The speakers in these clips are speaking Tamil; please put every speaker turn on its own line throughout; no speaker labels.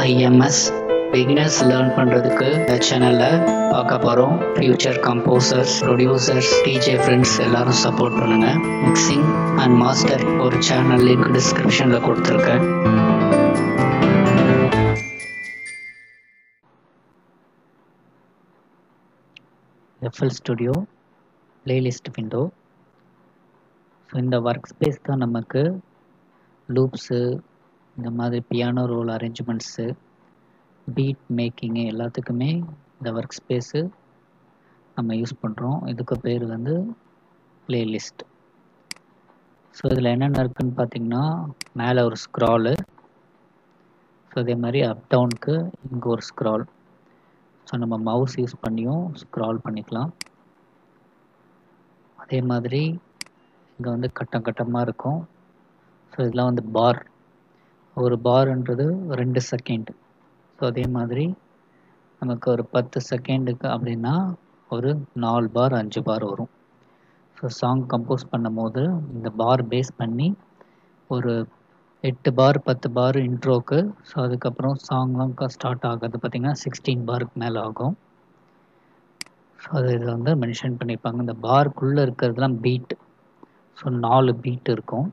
ஐஎம்எஸ் பிகினர்ஸ் லேர்ன் பண்ணுறதுக்கு இந்த சேனலில் பார்க்க போகிறோம் future composers producers DJ friends எல்லாரும் சப்போர்ட் பண்ணுங்கள் மிக்சிங் அண்ட் மாஸ்டர் ஒரு சேனல் லிங்க் டிஸ்கிரிப்ஷனில் கொடுத்துருக்கேன் FL studio playlist window so இந்த ஒர்க் ஸ்பேஸ் தான் நமக்கு லூப்ஸு இந்த மாதிரி piano roll arrangements beat making எல்லாத்துக்குமே இந்த ஒர்க் ஸ்பேஸு நம்ம யூஸ் பண்ணுறோம் இதுக்கு பேர் வந்து பிளேலிஸ்ட் ஸோ இதில் என்னென்ன இருக்குதுன்னு பார்த்தீங்கன்னா மேலே ஒரு ஸ்க்ராலு ஸோ அதே மாதிரி அப் டவுனுக்கு இங்கே ஒரு ஸ்க்ரால் ஸோ நம்ம மவுஸ் யூஸ் பண்ணியும் ஸ்க்ரால் பண்ணிக்கலாம் அதே மாதிரி இங்கே வந்து கட்டம் கட்டமாக இருக்கும் ஸோ இதெல்லாம் வந்து பார் ஒரு பார்ன்றது ரெண்டு செகண்ட் ஸோ அதே மாதிரி நமக்கு ஒரு பத்து செகண்டுக்கு அப்படின்னா ஒரு நாலு பார் அஞ்சு பார் வரும் ஸோ சாங் கம்போஸ் பண்ணும் போது இந்த பார் பேஸ் பண்ணி ஒரு எட்டு பார் பத்து பார் இன்ட்ரோக்கு ஸோ அதுக்கப்புறம் சாங்லாம் ஸ்டார்ட் ஆகிறது பார்த்திங்கன்னா சிக்ஸ்டீன் பாருக்கு மேலே ஆகும் ஸோ அது இதில் வந்து மென்ஷன் பண்ணியிருப்பாங்க இந்த பார்க்குள்ளே இருக்கிறதுலாம் பீட் ஸோ நாலு பீட் இருக்கும்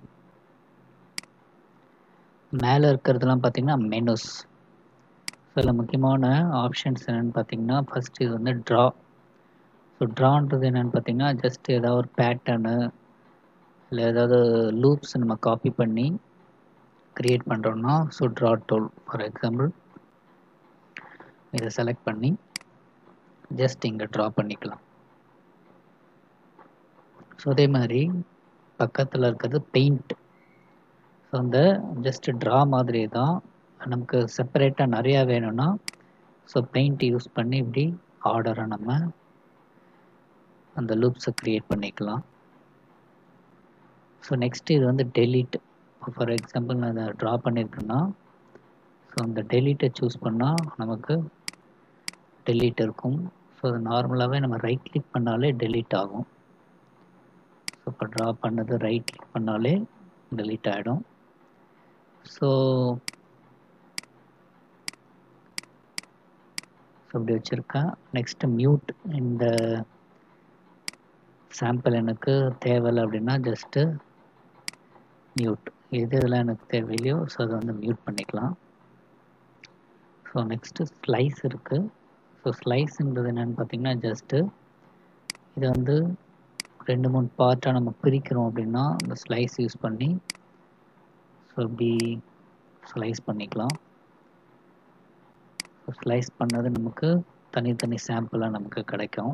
மேலே இருக்கிறதுலாம் பார்த்திங்கன்னா மெனுஸ் ஸோ இதில் முக்கியமான ஆப்ஷன்ஸ் என்னென்னு பார்த்தீங்கன்னா ஃபஸ்ட் இது வந்து ட்ரா ஸோ ட்ரான்றது என்னென்னு பார்த்தீங்கன்னா ஜஸ்ட் ஏதாவது ஒரு பேட்டர்னு இல்லை ஏதாவது லூப்ஸ் நம்ம காப்பி பண்ணி க்ரியேட் பண்ணுறோன்னா so draw tool for example இதை செலக்ட் பண்ணி ஜஸ்ட் இங்கே ட்ரா பண்ணிக்கலாம் ஸோ அதே மாதிரி பக்கத்தில் இருக்கிறது பெயிண்ட் ஸோ அந்த ஜஸ்ட் ட்ரா மாதிரி தான் நமக்கு செப்பரேட்டாக நிறையா வேணும்னா ஸோ பெயிண்ட் யூஸ் பண்ணி இப்படி ஆர்டரை நம்ம அந்த லூப்ஸை க்ரியேட் பண்ணிக்கலாம் ஸோ நெக்ஸ்ட் இது வந்து டெலீட் ஃபார் எக்ஸாம்பிள் நான் அதை ட்ரா பண்ணியிருக்கேன்னா ஸோ அந்த டெலீட்டை சூஸ் பண்ணால் நமக்கு டெலீட் இருக்கும் ஸோ அது நார்மலாகவே நம்ம ரைட் கிளிக் பண்ணாலே டெலீட் ஆகும் ஸோ இப்போ ட்ரா பண்ணது ரைட் கிளிக் பண்ணாலே டெலீட் ஆகிடும் ஸோ ஸோ இப்படி வச்சுருக்கேன் நெக்ஸ்ட்டு மியூட் இந்த சாம்பிள் எனக்கு தேவையில்லை அப்படின்னா ஜஸ்ட்டு மியூட் எது இதெல்லாம் எனக்கு தேவையில்லையோ ஸோ அதை வந்து மியூட் பண்ணிக்கலாம் ஸோ நெக்ஸ்ட்டு ஸ்லைஸ் இருக்குது ஸோ ஸ்லைஸுன்றது என்னென்னு பார்த்தீங்கன்னா ஜஸ்ட்டு இது வந்து ரெண்டு மூணு பார்ட்டாக நம்ம பிரிக்கிறோம் அப்படின்னா இந்த ஸ்லைஸ் யூஸ் பண்ணி ஸோ இப்படி ஸ்லைஸ் பண்ணிக்கலாம் ஸோ ஸ்லைஸ் பண்ணது நமக்கு தனித்தனி சாம்பிளாக நமக்கு கிடைக்கும்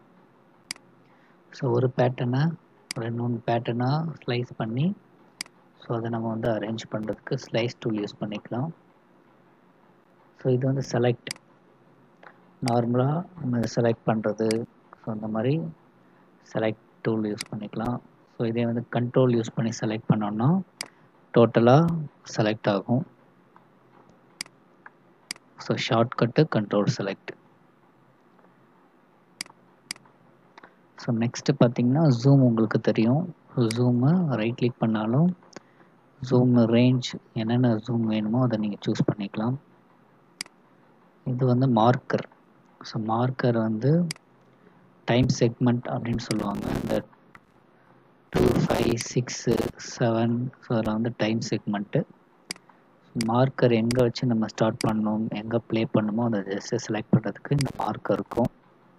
ஸோ ஒரு பேட்டர்னை ரெண்டு மூணு பேட்டர்னாக ஸ்லைஸ் பண்ணி ஸோ அதை நம்ம வந்து அரேஞ்ச் பண்ணுறதுக்கு ஸ்லைஸ் டூல் யூஸ் பண்ணிக்கலாம் ஸோ இது வந்து செலக்ட் நார்மலாக நம்ம இதை செலக்ட் பண்ணுறது ஸோ அந்த மாதிரி செலக்ட் டூல் யூஸ் பண்ணிக்கலாம் ஸோ இதே வந்து கண்ட்ரோல் யூஸ் பண்ணி செலக்ட் பண்ணோன்னா டோட்டலாக செலக்ட் ஆகும் so shortcut control select so next பார்த்தீங்கன்னா ஜூம் உங்களுக்கு தெரியும் ஜூமு ரைட் கிளிக் பண்ணாலும் ஜூம் ரேஞ்ச் என்னென்ன ஜூம் வேணுமோ அதை நீங்கள் சூஸ் பண்ணிக்கலாம் இது வந்து மார்க்கர் ஸோ மார்க்கர் வந்து டைம் செக்மெண்ட் அப்படின்னு சொல்லுவாங்க இந்த two five six seven so அதில் வந்து டைம் செக்மெண்ட்டு மார்க்கர் எங்கே வச்சு நம்ம ஸ்டார்ட் பண்ணணும் எங்கே ப்ளே பண்ணணுமோ அதை ஜஸ்ட்டு செலக்ட் பண்ணுறதுக்கு இந்த மார்க்கர் இருக்கும்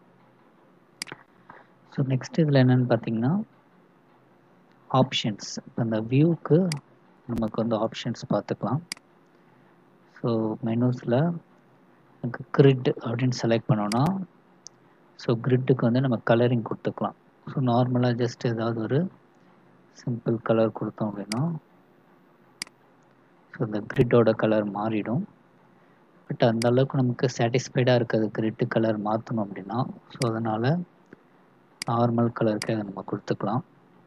ஸோ நெக்ஸ்ட் இதில் என்னென்னு பார்த்தீங்கன்னா ஆப்ஷன்ஸ் இப்போ இந்த வியூக்கு நமக்கு வந்து ஆப்ஷன்ஸ் பார்த்துக்கலாம் ஸோ மெனூஸில் எனக்கு கிரிட் அப்படின்னு செலக்ட் பண்ணோன்னா ஸோ கிரிட்டுக்கு வந்து நம்ம கலரிங் கொடுத்துக்கலாம் ஸோ நார்மலாக ஜஸ்ட் ஏதாவது ஒரு சிம்பிள் கலர் கொடுத்தோம் அப்படின்னா ஸோ இந்த கிரிட்டோட கலர் மாறிடும் பட் அந்த அளவுக்கு நமக்கு சாட்டிஸ்ஃபைடாக இருக்காது கிரிட்டு கலர் மாற்றணும் அப்படின்னா ஸோ அதனால் நார்மல் கலருக்கு அதை நம்ம கொடுத்துக்கலாம்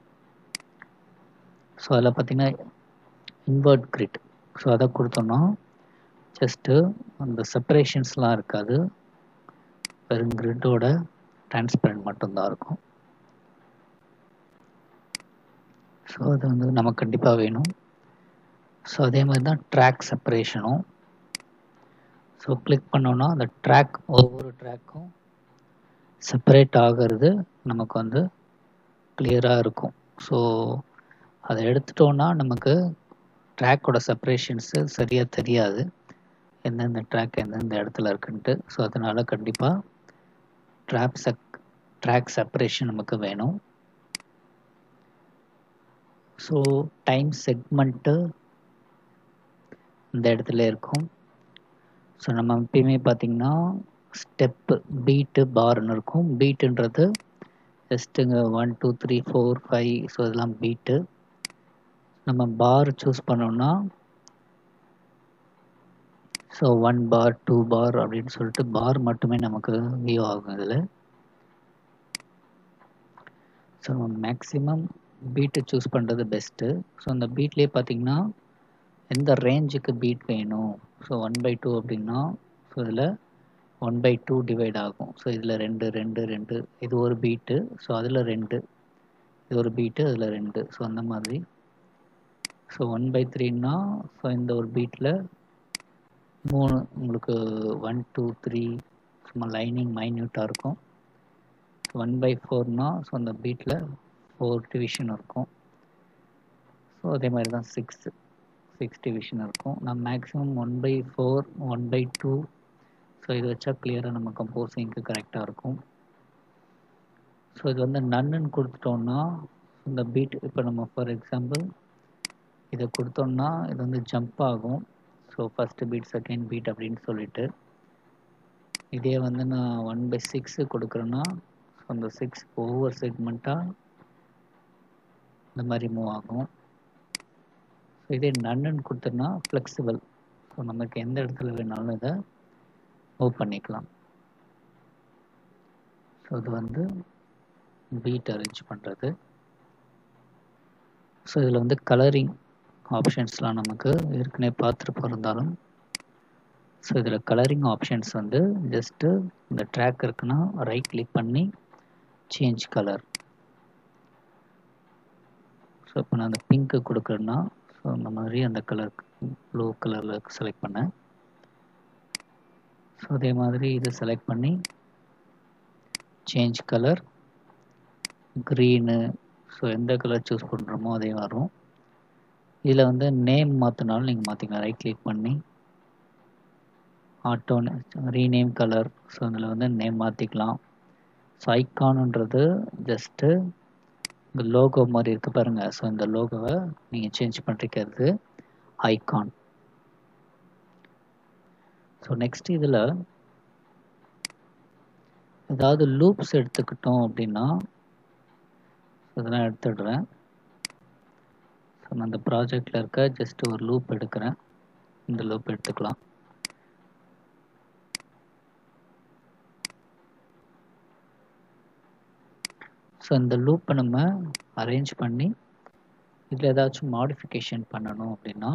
ஸோ அதில் பார்த்திங்கன்னா இன்வெர்ட் கிரிட் ஸோ அதை கொடுத்தோம்னா ஜஸ்ட்டு அந்த செப்பரேஷன்ஸ்லாம் இருக்காது வெறும் கிரிட்டோட டிரான்ஸ்பரண்ட் மட்டும்தான் இருக்கும் ஸோ அது வந்து நமக்கு கண்டிப்பாக வேணும் ஸோ அதே மாதிரி தான் ட்ராக் செப்பரேஷனும் ஸோ கிளிக் பண்ணோன்னா அந்த ட்ராக் ஒவ்வொரு ட்ராக்கும் செப்பரேட் ஆகிறது நமக்கு வந்து கிளியராக இருக்கும் ஸோ அதை எடுத்துட்டோன்னா நமக்கு ட்ராக்கோட செப்பரேஷன்ஸு சரியாக தெரியாது எந்தெந்த ட்ராக் எந்தெந்த இடத்துல இருக்குன்ட்டு ஸோ அதனால் கண்டிப்பாக ட்ராப் செக் ட்ராக் செப்பரேஷன் நமக்கு வேணும் ஸோ டைம் செக்மெண்ட்டு இந்த இடத்துல இருக்கும் ஸோ நம்ம எப்பயுமே பார்த்திங்கன்னா ஸ்டெப்பு பீட்டு பார்னு இருக்கும் பீட்டுன்றது ஜஸ்ட்டுங்க one two three four five so இதெல்லாம் பீட்டு நம்ம பார் சூஸ் பண்ணோம்னா so one bar two bar அப்படின்னு சொல்லிட்டு பார் மட்டுமே நமக்கு வியூ ஆகும் இதில் ஸோ மேக்ஸிமம் பீட்டு சூஸ் பண்ணுறது பெஸ்ட்டு ஸோ அந்த பீட்லேயே பார்த்தீங்கன்னா எந்த ரேஞ்சுக்கு பீட் வேணும் ஸோ ஒன் பை டூ அப்படின்னா ஸோ இதில் ஒன் பை டூ டிவைட் ஆகும் ஸோ இதில் ரெண்டு ரெண்டு ரெண்டு இது ஒரு பீட்டு ஸோ அதில் ரெண்டு இது ஒரு பீட்டு அதில் ரெண்டு ஸோ அந்த மாதிரி ஸோ ஒன் பை த்ரீன்னா ஸோ இந்த ஒரு பீட்டில் மூணு உங்களுக்கு ஒன் டூ த்ரீ சும்மா லைனிங் மைன்யூட்டாக இருக்கும் ஒன் பை ஃபோர்னா ஸோ அந்த பீட்டில் ஃபோர் டிவிஷன் இருக்கும் ஸோ அதே மாதிரி தான் சிக்ஸ் சிக்ஸ் டிவிஷன் இருக்கும் நான் maximum one by four one by two so இது வச்சா கிளியராக நம்ம கம்போசிங்க்கு கரெக்டாக இருக்கும் ஸோ இது வந்து நன்னுன்னு கொடுத்துட்டோம்னா இந்த பீட் இப்போ நம்ம ஃபார் எக்ஸாம்பிள் இதை கொடுத்தோம்னா இது வந்து ஜம்ப் ஆகும் so first beat second beat அப்படின்னு சொல்லிட்டு இதே வந்து நான் ஒன் பை சிக்ஸு கொடுக்குறேன்னா ஸோ அந்த சிக்ஸ் ஒவ்வொரு செக்மெண்ட்டாக இந்த மாதிரி மூவ் ஆகும் ஸோ இதே நன்னுன்னு கொடுத்தோன்னா ஃப்ளெக்சிபிள் ஸோ நமக்கு எந்த இடத்துல வேணாலும் இதை மூவ் பண்ணிக்கலாம் ஸோ இது வந்து பீட் அரேஞ்ச் பண்ணுறது ஸோ இதில் வந்து கலரிங் ஆப்ஷன்ஸ்லாம் நமக்கு ஏற்கனவே பார்த்துட்டு இருந்தாலும் ஸோ இதில் கலரிங் ஆப்ஷன்ஸ் வந்து ஜஸ்ட்டு இந்த ட்ராக் இருக்குன்னா ரைட் கிளிக் பண்ணி சேஞ்ச் கலர் ஸோ இப்போ நான் அந்த பிங்க்கு கொடுக்குறேன்னா ஸோ அந்த மாதிரி அந்த கலர் ப்ளூ கலரில் செலக்ட் பண்ணேன் ஸோ அதே மாதிரி இதை செலக்ட் பண்ணி சேஞ்ச் கலர் க்ரீனு ஸோ எந்த கலர் சூஸ் பண்ணுறோமோ அதே வரும் இதில் வந்து நேம் மாற்றினாலும் நீங்கள் மாற்றிக்கலாம் ரைட் கிளிக் பண்ணி ஆட்டோ ரீநேம் கலர் ஸோ அதில் வந்து நேம் மாற்றிக்கலாம் ஸோ ஐக்கானுன்றது ஜஸ்ட்டு இந்த லோகோ மாதிரி இருக்குது பாருங்கள் ஸோ இந்த லோகோவை நீங்கள் சேஞ்ச் பண்ணிருக்கிறது ஐகான் ஸோ நெக்ஸ்ட் இதில் ஏதாவது லூப்ஸ் எடுத்துக்கிட்டோம் அப்படின்னா இதெல்லாம் எடுத்துடுறேன் ஸோ நான் அந்த ப்ராஜெக்டில் இருக்க ஜஸ்ட் ஒரு லூப் எடுக்கிறேன் இந்த லூப் எடுத்துக்கலாம் ஸோ இந்த லூப்பை நம்ம அரேஞ்ச் பண்ணி இதில் ஏதாச்சும் மாடிஃபிகேஷன் பண்ணணும் அப்படின்னா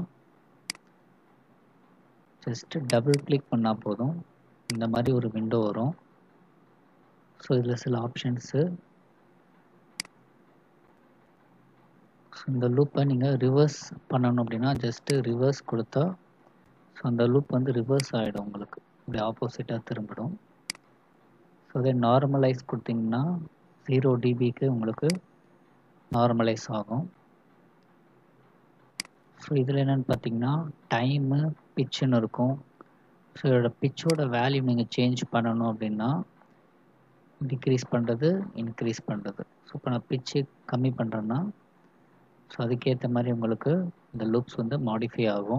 ஜஸ்ட்டு டபுள் கிளிக் பண்ணால் போதும் இந்த மாதிரி ஒரு விண்டோ வரும் ஸோ இதில் சில ஆப்ஷன்ஸு இந்த லூப்பை நீங்கள் ரிவர்ஸ் பண்ணணும் அப்படின்னா ஜஸ்ட்டு ரிவர்ஸ் கொடுத்தா ஸோ அந்த லூப் வந்து ரிவர்ஸ் ஆகிடும் உங்களுக்கு இப்படி ஆப்போசிட்டாக திரும்பிடும் ஸோ அதே நார்மலைஸ் கொடுத்தீங்கன்னா ஜீரோ டிபிக்கு உங்களுக்கு நார்மலைஸ் ஆகும் ஸோ இதில் என்னென்னு பார்த்தீங்கன்னா டைமு பிச்சுன்னு இருக்கும் ஸோ இதோட பிச்சோட வேல்யூ நீங்கள் சேஞ்ச் பண்ணணும் அப்படின்னா டிக்ரீஸ் பண்ணுறது இன்க்ரீஸ் பண்ணுறது ஸோ இப்போ நான் பிச்சு கம்மி பண்ணுறேன்னா ஸோ அதுக்கேற்ற மாதிரி உங்களுக்கு இந்த லூப்ஸ் வந்து மாடிஃபை ஆகும்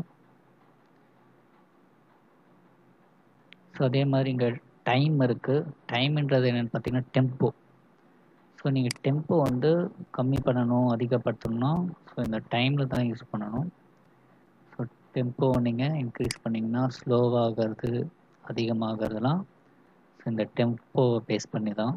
ஸோ அதே மாதிரி இங்கே டைம் இருக்குது டைம்ன்றது என்னென்னு பார்த்தீங்கன்னா டெம்போ ஸோ நீங்கள் டெம்போ வந்து கம்மி பண்ணணும் அதிகப்படுத்தணும்னா ஸோ இந்த டைமில் தான் யூஸ் பண்ணணும் ஸோ டெம்போ நீங்கள் இன்க்ரீஸ் பண்ணிங்கன்னா ஸ்லோவாகிறது அதிகமாகிறதுலாம் ஸோ இந்த டெம்போவை பேஸ் பண்ணி தான்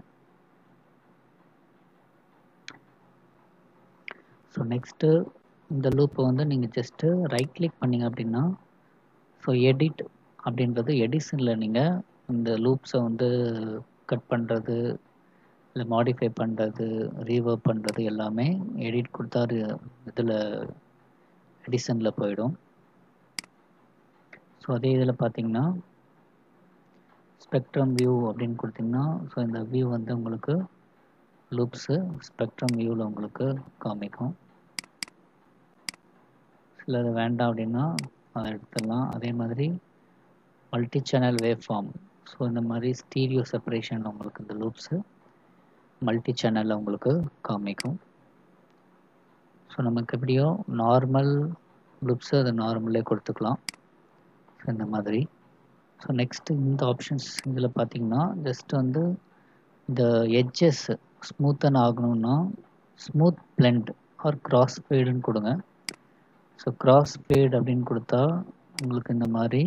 ஸோ நெக்ஸ்ட்டு இந்த லூப்பை வந்து நீங்கள் ஜஸ்ட்டு ரைட் கிளிக் பண்ணிங்க அப்படின்னா ஸோ எடிட் அப்படின்றது எடிஷனில் நீங்கள் இந்த லூப்ஸை வந்து கட் பண்ணுறது இல்லை மாடிஃபை பண்ணுறது ரீவர்ப் பண்ணுறது எல்லாமே எடிட் கொடுத்தா இதில் எடிஷனில் போயிடும் ஸோ அதே இதில் பார்த்தீங்கன்னா ஸ்பெக்ட்ரம் வியூ அப்படின்னு கொடுத்தீங்கன்னா ஸோ இந்த வியூ வந்து உங்களுக்கு லூப்ஸு ஸ்பெக்ட்ரம் வியூவில் உங்களுக்கு காமிக்கும் சிலது வேண்டாம் அப்படின்னா அதை எடுத்துடலாம் அதே மாதிரி multi channel waveform so இந்த மாதிரி ஸ்டீரியோ செப்பரேஷன் உங்களுக்கு இந்த லூப்ஸு மல்டி சேனலில் உங்களுக்கு காமிக்கும் ஸோ நமக்கு எப்படியோ நார்மல் லூப்ஸு அதை நார்மலே கொடுத்துக்கலாம் ஸோ இந்த மாதிரி ஸோ நெக்ஸ்ட்டு இந்த ஆப்ஷன்ஸ் இதில் பார்த்தீங்கன்னா ஜஸ்ட் வந்து இந்த எட்ஜஸ் ஸ்மூத்தன் ஆகணும்னா ஸ்மூத் பிளெண்ட் ஆர் கிராஸ் ஃபேடுன்னு கொடுங்க ஸோ கிராஸ் ஃபேட் அப்படின்னு கொடுத்தா உங்களுக்கு இந்த மாதிரி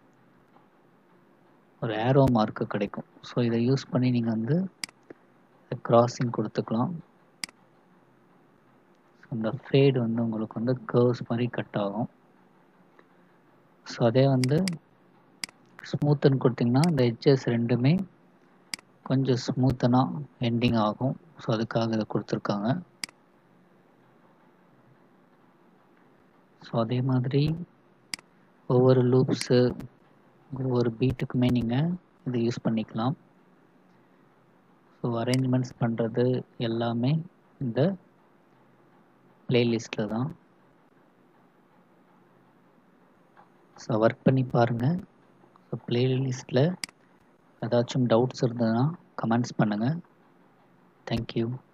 ஒரு ஏரோ மார்க்கு கிடைக்கும் ஸோ இதை யூஸ் பண்ணி நீங்கள் வந்து கிராசிங் கொடுத்துக்கலாம் இந்த ஃபேடு வந்து உங்களுக்கு வந்து கர்வ்ஸ் மாதிரி கட் ஆகும் ஸோ அதே வந்து ஸ்மூத்துன்னு கொடுத்தீங்கன்னா இந்த எட்ஜஸ் ரெண்டுமே கொஞ்சம் ஸ்மூத்தனாக எண்டிங் ஆகும் ஸோ அதுக்காக இதை கொடுத்துருக்காங்க ஸோ அதே மாதிரி ஒவ்வொரு லூப்ஸு ஒவ்வொரு பீட்டுக்குமே நீங்கள் இதை யூஸ் பண்ணிக்கலாம் ஸோ அரேஞ்ச்மெண்ட்ஸ் பண்ணுறது எல்லாமே இந்த பிளேலிஸ்ட்டில் தான் ஸோ ஒர்க் பண்ணி பாருங்கள் ஸோ பிளேலிஸ்ட்டில் ஏதாச்சும் டவுட்ஸ் இருந்ததுன்னா கமெண்ட்ஸ் பண்ணுங்கள் தேங்க்யூ